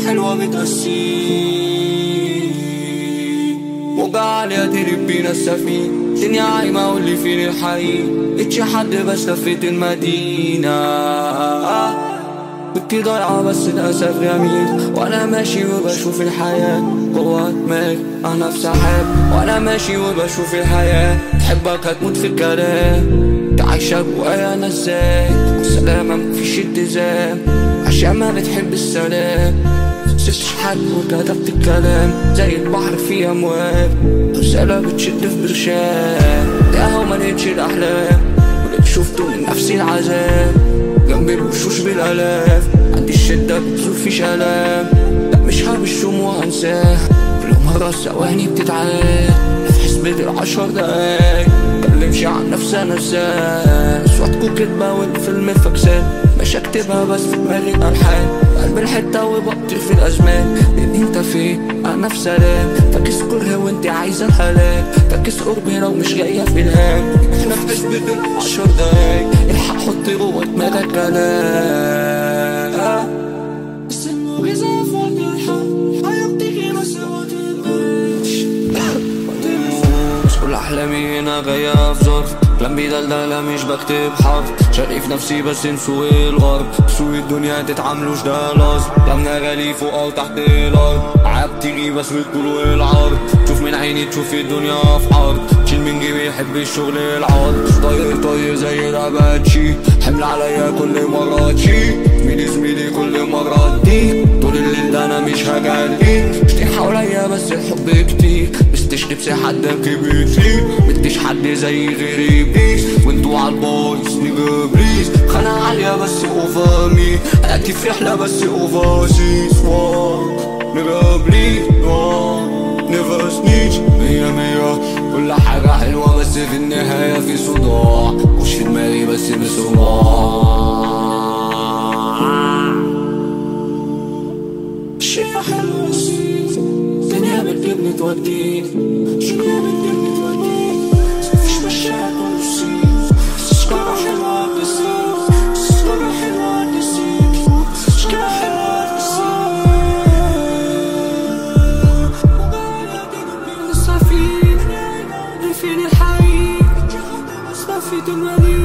حلوة بتقسيك موجة عالية تقلب بينا السفينة دنيا عايمة واللي فين الحقيقة ملقتش حد بس لفيت المدينة بنتي ضايعة بس للأسف جميل وأنا ماشي وبشوف الحياة جوا دماغي أنا في سحاب وأنا ماشي وبشوف الحياة تحبك هتموت في الكلام تعيشك جوايا أنا ازاي والسلامة مفيش التزام عشان ما بتحب السلام سبتش حد وكتبت الكلام زي البحر فيه أمواج رسالة بتشد في برشام ده هو ملقتش الأحلام ولقيت شفته من نفسي العذاب جنب الوشوش بالالاف عندي الشدة بتزول فيش الام لا مش هبشم وهنساه كل مرة ثواني بتتعاد في حسبة العشر دقايق متكلمش عن نفسي انا ازاي صوتكوا كدبة والفيلم فاكسان مش اكتبها بس في دماغي الالحان قلب الحتة وبطل في الازمان لان انت فين انا في سلام فاكس كره وانت عايزة الهلاك فاكس قربي لو مش جاية في الهام احنا في حسبة العشر دقايق الحق حط جوه دماغك كلام بس المعجزة في وقت الحق حياتي بس ما تقدرش ما تقدرش كل احلامي هنا جاية في ظرف احلامي دلدلة مش بكتب حرف شايف نفسي بس نسوق الغرب سوق الدنيا تتعاملوش ده لازم لمنا غالي فوق او تحت الارض عاب تيجي بس بالطول والعرض تشوف من عيني تشوف الدنيا في عرض تشيل من جيبي يحب الشغل العرض طاير طاير زي الاباتشي حمل عليا كل مرة تشي زميلي زميلي كل مرة دي طول الليل ده انا مش هجلي اشتي حواليا بس الحب كتير مستش نفسي حد كبير مديش حد زي غيري بليز وانتوا عالبايظ نيجا بليز خانة عالية بس اوفر مي حياتي في رحلة بس اوفر سيز نيجا بليز نيفر سنيتش مية مية كل حاجة حلوة بس في النهاية في صداع مش في دماغي بس بصراع شي حلو بسيط الدنيا بتجيبني توديني الدنيا بتجيبني توديني مفيش مشاكل بسيط سكرة حلوة بسيط سكرة حلوة بسيط سكرة حلوة بسيط السفينة اللي فين الحقيقة اسمها في المدينة